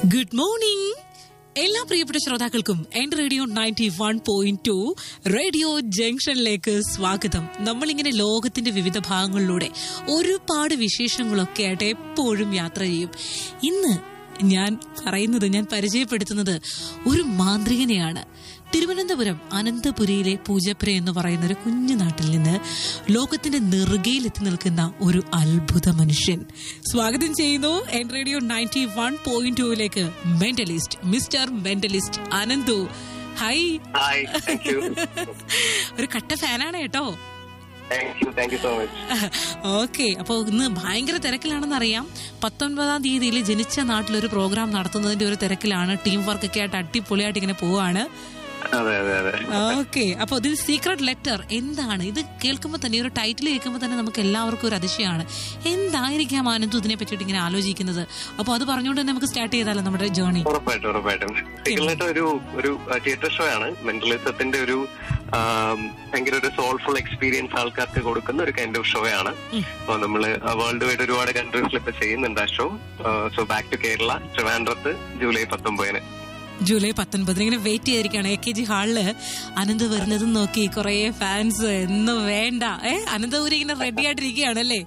Good morning എല്ലാ പ്രിയപ്പെട്ട ശ്രോതാക്കൾക്കും എന്റെ radio ninety one point two radio ജംഗ്ഷനിലേക്ക് സ്വാഗതം നമ്മളിങ്ങനെ ലോകത്തിന്റെ വിവിധ ഭാഗങ്ങളിലൂടെ ഒരുപാട് വിശേഷങ്ങളൊക്കെ ആയിട്ട് എപ്പോഴും യാത്ര ചെയ്യും ഇന്ന് ഞാൻ പറയുന്നത് ഞാൻ പരിചയപ്പെടുത്തുന്നത് ഒരു മാന്ത്രികനെയാണ് തിരുവനന്തപുരം അനന്തപുരിയിലെ പൂജപ്പുര എന്ന് പറയുന്ന ഒരു കുഞ്ഞു നാട്ടിൽ നിന്ന് ലോകത്തിന്റെ നെറുകയിൽ എത്തി നിൽക്കുന്ന ഒരു അത്ഭുത മനുഷ്യൻ സ്വാഗതം ചെയ്യുന്നു എൻ റേഡിയോ നയൻറ്റി വൺ പോയിന്റ് ടുവിലേക്ക് mentalist mister mentalist Ananthu hi hi thank you ഒരു കട്ട ഫാനാണ് കേട്ടോ thank you thank you so much okay അപ്പോൾ ഇന്ന് ഭയങ്കര തിരക്കിലാണെന്ന് അറിയാം പത്തൊൻപതാം തീയതിയിൽ ജനിച്ച നാട്ടിലൊരു പ്രോഗ്രാം നടത്തുന്നതിന്റെ ഒരു തിരക്കിലാണ് ടീം വർക്ക് ഒക്കെ ആയിട്ട് അടിപൊളിയായിട്ട് ഇങ്ങനെ പോവാണ് അതെ അതെ അതെ ഓക്കെ അപ്പൊ ഇതിൽ സീക്രട്ട് ലെറ്റർ എന്താണ് ഇത് കേൾക്കുമ്പോൾ തന്നെ ഈ ഒരു ടൈറ്റിൽ കേൾക്കുമ്പോൾ തന്നെ നമുക്ക് എല്ലാവർക്കും ഒരു അതിശയമാണ് എന്തായിരിക്കാം ആനന്ദു ഇതിനെ പറ്റിയിട്ട് ഇങ്ങനെ ആലോചിക്കുന്നത് അപ്പൊ അത് പറഞ്ഞുകൊണ്ട് തന്നെ നമുക്ക് സ്റ്റാർട്ട് ചെയ്താലോ നമ്മുടെ ജേർണി ഉറപ്പായിട്ടും ഉറപ്പായിട്ടും സിഗിളിട്ട് ഒരു ഒരു തിയേറ്റർ ഷോ ആണ് മെന്റലിസത്തിന്റെ ഒരു ആം, ഭയങ്കര ഒരു സോൾഫുൾ എക്സ്പീരിയൻസ് ആൾക്കാർക്ക് കൊടുക്കുന്ന ഒരു കൈൻഡ് ഓഫ് ഷോ ആണ് അപ്പൊ നമ്മള് വേൾഡ് വൈഡ് ഒരുപാട് കൺട്രീസിൽ ഇപ്പൊ ചെയ്യുന്നുണ്ട് ആ show so back to Kerala ട്രിവാൻഡ്രത്ത് ജൂലൈ പത്തൊമ്പതിന് ജൂലൈ പത്തൊൻപതിന് ഇങ്ങനെ വെയിറ്റ് ചെയ്തിരിക്കുകയാണ് എ കെ ജി ഹാളില് അനന്ത് വരുന്നതും നോക്കി കുറെ ഫാൻസ് എന്ന് വേണ്ട ഏ അനന്തപുരി ഇങ്ങനെ റെഡി ആയിട്ടിരിക്കുകയാണ് അല്ലേ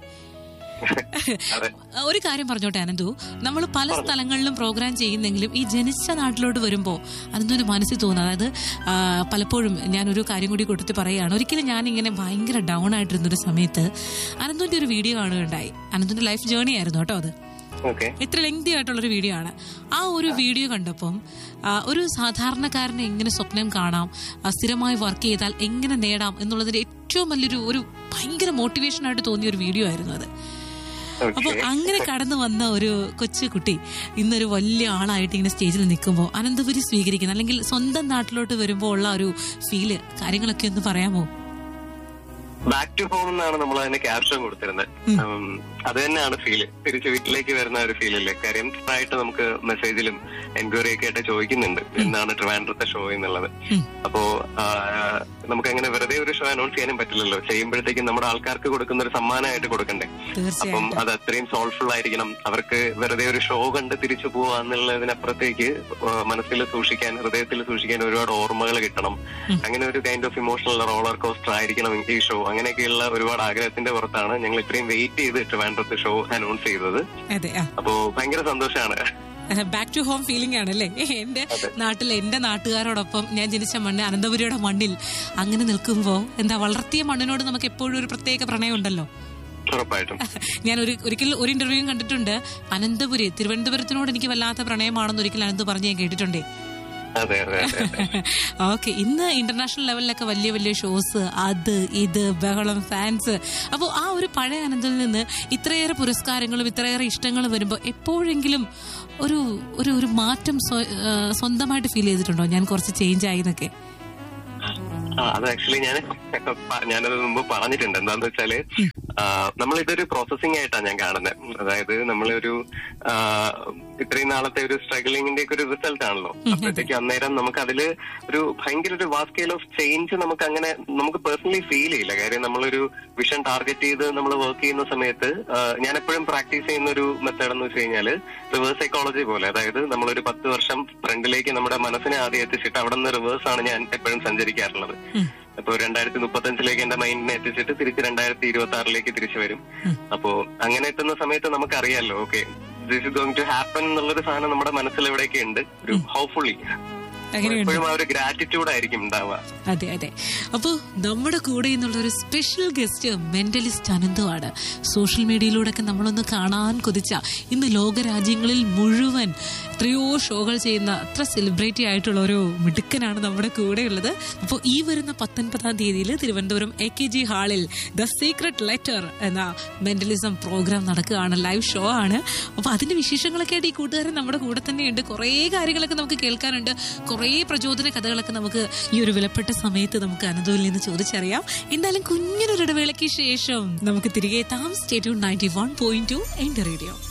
അതെ ഒരു കാര്യം പറഞ്ഞോട്ടെ അനന്തു നമ്മൾ പല സ്ഥലങ്ങളിലും പ്രോഗ്രാം ചെയ്യുന്നെങ്കിലും ഈ ജനിച്ച നാട്ടിലോട്ട് വരുമ്പോൾ അനന്തുവിന്റെ മനസ്സിൽ തോന്നുന്നത് അതായത് ആ, പലപ്പോഴും ഞാനൊരു കാര്യം കൂടി കൊടുത്ത് പറയുകയാണ് ഒരിക്കലും ഞാൻ ഇങ്ങനെ ഭയങ്കര ഡൗൺ ആയിട്ടിരുന്ന ഒരു സമയത്ത് അനന്തുവിന്റെ ഒരു വീഡിയോ കാണുകയുണ്ടായി അനന്തുവിന്റെ ലൈഫ് ജേർണി ആയിരുന്നു കേട്ടോ അത് ഓക്കെ ഇത്ര ലെങ്തി ആയിട്ടുള്ള ഒരു വീഡിയോ ആണ് ആ ഒരു വീഡിയോ കണ്ടപ്പം ആ, ഒരു സാധാരണക്കാരനെ എങ്ങനെ സ്വപ്നം കാണാം ആ, സ്ഥിരമായി വർക്ക് ചെയ്താൽ എങ്ങനെ നേടാം എന്നുള്ളതിന്റെ ഏറ്റവും വലിയൊരു ഒരു ഭയങ്കര മോട്ടിവേഷൻ ആയിട്ട് തോന്നിയ ഒരു വീഡിയോ ആയിരുന്നു അത് അപ്പൊ ഓക്കെ അങ്ങനെ കടന്നു വന്ന ഒരു കൊച്ചു കുട്ടി ഇന്നൊരു വലിയ ആളായിട്ട് ഇങ്ങനെ സ്റ്റേജിൽ നിൽക്കുമ്പോൾ അനന്തപുരി സ്വീകരിക്കുന്ന അല്ലെങ്കിൽ സ്വന്തം നാട്ടിലോട്ട് വരുമ്പോൾ ഉള്ള ഒരു ഫീല് കാര്യങ്ങളൊക്കെ ഒന്ന് പറയാമോ ബാക്ക് ടു ഹോം എന്നാണ് നമ്മൾ അതിന് ക്യാപ്ഷൻ കൊടുത്തിരുന്നത് ഉം, അത് തന്നെയാണ് ഫീല് തിരിച്ച് വീട്ടിലേക്ക് വരുന്ന ഒരു ഫീലല്ലേ കാര്യം ആയിട്ട് നമുക്ക് മെസ്സേജിലും എൻക്വയറി ഒക്കെ ആയിട്ട് ചോദിക്കുന്നുണ്ട് എന്താണ് ട്രിവാൻഡ്രത്തെ ഷോ എന്നുള്ളത് ഉം. അപ്പോ ആ, നമുക്ക് അങ്ങനെ വെറുതെ ഒരു ഷോ അനൗൺസ് ചെയ്യാനും പറ്റില്ലല്ലോ ചെയ്യുമ്പോഴത്തേക്കും നമ്മുടെ ആൾക്കാർക്ക് കൊടുക്കുന്ന ഒരു സമ്മാനമായിട്ട് കൊടുക്കണ്ടേ അപ്പം തീർച്ചയായും അത് അത്രയും സോൾഫുൾ ആയിരിക്കണം അവർക്ക് വെറുതെ ഒരു ഷോ കണ്ട് തിരിച്ചു പോവാന്നുള്ളതിനപ്പുറത്തേക്ക് ആ, മനസ്സിൽ സൂക്ഷിക്കാൻ ഹൃദയത്തിൽ സൂക്ഷിക്കാൻ ഒരുപാട് ഓർമ്മകൾ കിട്ടണം അങ്ങനെ ഒരു kind of emotional roller coaster ആയിരിക്കണം ഈ ഷോ അങ്ങനെയൊക്കെയുള്ള ഒരുപാട് ആഗ്രഹത്തിന്റെ പുറത്താണ് ഞങ്ങൾ ഇത്രയും വെയിറ്റ് ചെയ്ത് ട്രിവാൻഡ്രത്ത് ഷോ അനൗൺസ് ചെയ്തത് അതെ ആ അപ്പോ ഭയങ്കര സന്തോഷമാണ് ബാക്ക് ടു ഹോം ഫീലിംഗ് ആണല്ലേ എന്റെ അതെ. നാട്ടിൽ എന്റെ നാട്ടുകാരോടൊപ്പം ഞാൻ ജനിച്ച മണ്ണ് അനന്തപുരിയുടെ മണ്ണിൽ അങ്ങനെ നിൽക്കുമ്പോ എന്താ വളർത്തിയ മണ്ണിനോട് നമുക്ക് എപ്പോഴും ഒരു പ്രത്യേക പ്രണയം ഉണ്ടല്ലോ ഉറപ്പായിട്ടും ഞാൻ ഒരു ഒരിക്കൽ ഒരു ഇന്റർവ്യൂ കണ്ടിട്ടുണ്ട് അനന്തപുരി തിരുവനന്തപുരത്തിനോട് എനിക്ക് വല്ലാത്ത പ്രണയമാണെന്ന് ഒരിക്കൽ അനന്ത് പറഞ്ഞ് ഞാൻ കേട്ടിട്ടുണ്ടേ അതെ അതെ അതെ അതെ. ഓക്കെ ഇന്ന് ഇന്റർനാഷണൽ ലെവലിലൊക്കെ വലിയ വലിയ ഷോസ് അത് ഇത് ബഹളം ഫാൻസ് അപ്പോൾ ആ ഒരു പഴയ അനന്തിൽ നിന്ന് ഇത്രയേറെ പുരസ്കാരങ്ങളും ഇത്രയേറെ ഇഷ്ടങ്ങളും വരുമ്പോൾ എപ്പോഴെങ്കിലും ഒരു ഒരു ഒരു മാറ്റം സ്വ- ആ, സ്വന്തമായിട്ട് ഫീൽ ചെയ്തിട്ടുണ്ടോ ഞാൻ കുറച്ച് ചേഞ്ച് ആയി എന്നൊക്കെ ആ, അത് ആക്ച്വലി ഞാൻ ഞാനത് മുമ്പ് പറഞ്ഞിട്ടുണ്ട് എന്താന്ന് വെച്ചാല് ആ, നമ്മളിതൊരു പ്രോസസ്സിംഗ് ആയിട്ടാണ് ഞാൻ കാണുന്നത് അതായത് നമ്മളൊരു ആ, ഇത്രയും നാളത്തെ ഒരു സ്ട്രഗിളിങ്ങിന്റെ ഒക്കെ ഒരു റിസൾട്ട് ആണല്ലോ അപ്പോഴത്തേക്ക് അന്നേരം നമുക്ക് അതില് ഒരു ഭയങ്കര ഒരു വാസ്റ്റ് സ്കെയിൽ ഓഫ് ചേഞ്ച് നമുക്ക് അങ്ങനെ നമുക്ക് പേഴ്സണലി ഫീൽ ചെയ്യില്ല കാര്യം നമ്മളൊരു വിഷൻ ടാർഗറ്റ് ചെയ്ത് നമ്മൾ വർക്ക് ചെയ്യുന്ന സമയത്ത് ആ, ഞാൻ എപ്പോഴും പ്രാക്ടീസ് ചെയ്യുന്ന ഒരു മെത്തേഡ് എന്ന് വെച്ച് കഴിഞ്ഞാല് റിവേഴ്സ് സൈക്കോളജി പോലെ അതായത് നമ്മളൊരു പത്ത് വർഷം ഫ്രണ്ടിലേക്ക് നമ്മുടെ മനസ്സിനെ ആദ്യം എത്തിച്ചിട്ട് അവിടെ നിന്ന് റിവേഴ്സ് ആണ് ഞാൻ എപ്പോഴും സഞ്ചരിക്കാറുള്ളത് അപ്പൊ രണ്ടായിരത്തി മുപ്പത്തഞ്ചിലേക്ക് എന്റെ മൈൻഡിനെ എത്തിച്ചിട്ട് തിരിച്ച് രണ്ടായിരത്തി ഇരുപത്തി ആറിലേക്ക് തിരിച്ചു വരും അപ്പോ അങ്ങനെ എത്തുന്ന സമയത്ത് നമുക്കറിയാലോ okay this is going to happen എന്നുള്ളൊരു സാധനം നമ്മുടെ മനസ്സിൽ എവിടെയൊക്കെ ഉണ്ട് ഒരു ഹോപ്പ്ഫുള്ളി അങ്ങനെയുണ്ട് എപ്പോഴും ആ ഒരു ഗ്രാറ്റിറ്റ്യൂഡ് ആയിരിക്കും ഉണ്ടാവുക അതെ അതെ അപ്പോൾ നമ്മുടെ കൂടെ എന്നുള്ള ഒരു സ്പെഷ്യൽ ഗസ്റ്റ് മെന്റലിസ്റ്റ് അനന്തമാണ് സോഷ്യൽ മീഡിയയിലൂടെയൊക്കെ നമ്മളൊന്ന് കാണാൻ കൊതിച്ച ഇന്ന് ലോകരാജ്യങ്ങളിൽ മുഴുവൻ എത്രയോ ഷോകൾ ചെയ്യുന്ന അത്ര സെലിബ്രിറ്റി ആയിട്ടുള്ള ഒരു മിടുക്കനാണ് നമ്മുടെ കൂടെയുള്ളത് അപ്പോൾ ഈ വരുന്ന പത്തൊൻപതാം തീയതിയിൽ തിരുവനന്തപുരം എ കെ ജി ഹാളിൽ ദ സീക്രട്ട് ലെറ്റർ എന്ന മെന്റലിസം പ്രോഗ്രാം നടക്കുകയാണ് ലൈവ് ഷോ ആണ് അപ്പോൾ അതിന്റെ വിശേഷങ്ങളൊക്കെ ആയിട്ട് ഈ കൂട്ടുകാരൻ നമ്മുടെ കൂടെ തന്നെയുണ്ട് കുറേ കാര്യങ്ങളൊക്കെ നമുക്ക് കേൾക്കാനുണ്ട് കുറേ പ്രചോദന കഥകളൊക്കെ നമുക്ക് ഈ ഒരു വിലപ്പെട്ട സമയത്ത് നമുക്ക് അനന്തവിൽ നിന്ന് ചോദിച്ചറിയാം എന്തായാലും കുഞ്ഞിനൊരു ഇടവേളയ്ക്ക് ശേഷം നമുക്ക് തിരികെ എത്താം stay tuned ninety one point two എന്റെ റേഡിയോ